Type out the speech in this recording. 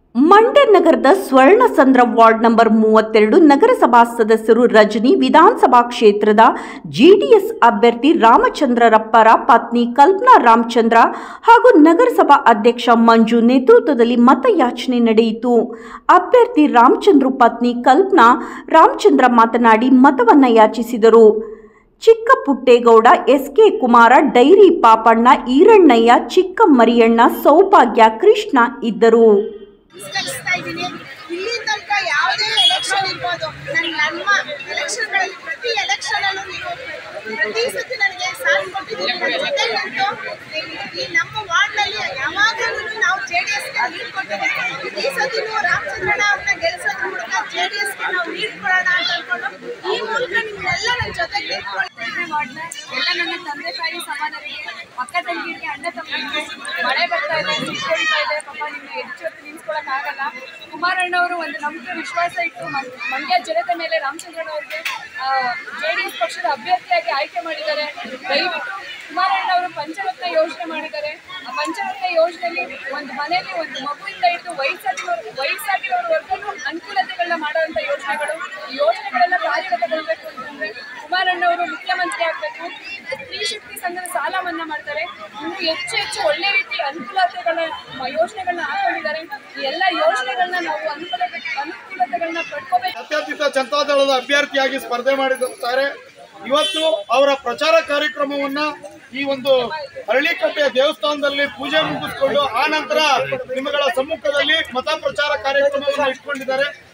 ಮಂಡ್ಯ ನಗರದ ಸ್ವರ್ಣಸಂದ್ರ ward number ಮೂವತ್ತೆರಡು ನಗರಸಭಾ ಸದಸ್ಯರು ರಜನಿ ವಿಧಾನಸಭಾ ಕ್ಷೇತ್ರದ ಜೆಡಿಎಸ್ ಅಭ್ಯರ್ಥಿ ರಾಮಚಂದ್ರರಪ್ಪರ ಪತ್ನಿ ಕಲ್ಪನಾ ರಾಮಚಂದ್ರ ಹಾಗೂ ನಗರಸಭಾ ಅಧ್ಯಕ್ಷ ಮಂಜು ನೇತೃತ್ವದಲ್ಲಿ ಮತಯಾಚನೆ ನಡೆಯಿತು ಅಭ್ಯರ್ಥಿ ರಾಮಚಂದ್ರ ಪತ್ನಿ ಕಲ್ಪನಾ ರಾಮಚಂದ್ರ ಮಾತನಾಡಿ ಮತವನ್ನ ಯಾಚಿಸಿದರು Chikka Puttegowda S K Kumara dairy Papanna Eerannayya Chikka Mariyanna ಸೌಭಾಗ್ಯ ಕೃಷ್ಣ ಇದ್ದರು ನಮಸ್ಕರಿಸ್ತಾ ಇದ್ದೀನಿ ಇಲ್ಲಿ ತನಕ ಯಾವುದೇ ಎಲೆಕ್ಷನ್ ಇರ್ಬೋದು ನನ್ನ ನಮ್ಮ ಎಲೆಕ್ಷನ್ಗಳಲ್ಲಿ ಪ್ರತಿ ಎಲೆಕ್ಷನ್ ಅಲ್ಲೂ ನೀವು ಪ್ರತಿ ಸತಿ ನನಗೆ ಸಾಥ್ ಕೊಟ್ಟಿದ್ದೀನಿ ನನ್ನ ಜೊತೆ ನಿಂತು ಈ ನಮ್ಮ ವಾರ್ಡ್ನಲ್ಲಿ ಯಾವಾಗಲೂ ನಾವು ಜೆ ಡಿ ಎಸ್ಗೆ ಲೀಡ್ ಕೊಟ್ಟಿದ್ದೀವಿ ಈ ಸತಿನೂ ರಾಮಚಂದ್ರಣ್ಣ ಅವ್ರನ್ನ ಗೆಲ್ಸೋದ್ರ ಮೂಲಕ ಜೆ ಡಿ ಎಸ್ಗೆ ನಾವು ಲೀಡ್ ಕೊಡೋಣ ಅಂತ ಅನ್ಕೊಂಡು ಈ ಮೂಲಕ ನಿಮ್ಮೆಲ್ಲ ನನ್ನ ಜೊತೆ ನಿಂತ್ಕೊಳ್ತೀನಿ ಮಾಡ್ದೆ ಎಲ್ಲ ನನ್ನ ತಂದೆ ತಾಯಿ ಸಮಾನರಿಗೆ ಅಕ್ಕ ತಂಗಿರಿಗೆ ಅಣ್ಣ ತಮ್ಮರಿಗೆ ಮಳೆ ಬರ್ತಾ ಇದೆ ಸುತ್ತ ಹೊಡಿತಾ ಇದೆ ಪಾಪ ನಿಮ್ಗೆ ಹೆಚ್ಚೊತ್ತು ನಿಲ್ಸ್ಕೊಳಕ್ ಆಗಲ್ಲ ಕುಮಾರಣ್ಣವರು ಒಂದು ನಂಬಿಕೆ ವಿಶ್ವಾಸ ಇಟ್ಟು ಮನ್- ಮಂಡ್ಯ ಜನತೆ ಮೇಲೆ ರಾಮಚಂದ್ರಣ್ಣ ಅವ್ರಿಗೆ ಜೆ ಡಿ ಎಸ್ ಪಕ್ಷದ ಅಭ್ಯರ್ಥಿಯಾಗಿ ಆಯ್ಕೆ ಮಾಡಿದ್ದಾರೆ ದಯವಿಟ್ಟು ಕುಮಾರಣ್ಣ ಅವರು ಪಂಚರತ್ನ ಯೋಜನೆ ಮಾಡಿದ್ದಾರೆ ಆ ಪಂಚರತ್ನ ಯೋಜನೆಯಲ್ಲಿ ಒಂದು ಮನೆಯಲ್ಲಿ ಒಂದು ಮಗುವಿಂದ ಹಿಡಿದು ವಯಸ್ಸಾಗಿರೋರು ವಯಸ್ಸಾಗಿರೋರ್ವರೆಗೂ ಅನುಕೂಲತೆಗಳನ್ನ ಮಾಡುವಂತ ಯೋಜನೆಗಳು ಈ ಯೋಜನೆಗಳೆಲ್ಲ ಕಾರ್ಯಗತಗೊಳ್ಬೇಕು ಅಂತಂದ್ರೆ ಕುಮಾರಣ್ಣವರು ಮುಖ್ಯಮಂತ್ರಿ ಆಗಬೇಕು ಸ್ತ್ರೀ ಶಕ್ತಿ ಸಂಘದ ಸಾಲ ಮನ್ನಾ ಮಾಡ್ತಾರೆ ಇನ್ನು ಹೆಚ್ಚು ಹೆಚ್ಚು ಒಳ್ಳೆ ರೀತಿ ಅನುಕೂಲತೆಗಳ ಮ- ಯೋಜನೆಗಳನ್ನ ಹಾಕೊಂಡಿದ್ದಾರೆ ಈ ಎಲ್ಲ ಯೋಜನೆಗಳನ್ನ ನಾವು ಅನುಕೂಲ ಅನುಕೂಲತೆಗಳನ್ನ ಪಡ್ಕೋಬೇಕು ಜಾತ್ಯತೀತ ಜನತಾದಳದ ಅಭ್ಯರ್ಥಿಯಾಗಿ ಸ್ಪರ್ಧೆ ಮಾಡಿರುತ್ತಾರೆ ಇವತ್ತು ಅವರ ಪ್ರಚಾರ ಕಾರ್ಯಕ್ರಮವನ್ನ ಈ ಒಂದು ಹರಳಿಕಟ್ಟೆ ದೇವಸ್ಥಾನದಲ್ಲಿ ಪೂಜೆ ಮುಗಿಸ್ಕೊಂಡು ಆ ನಂತರ ನಿಮ್ಮಗಳ ಸಮ್ಮುಖದಲ್ಲಿ ಮತ ಪ್ರಚಾರ ಕಾರ್ಯಕ್ರಮವನ್ನು ಇಟ್ಕೊಂಡಿದ್ದಾರೆ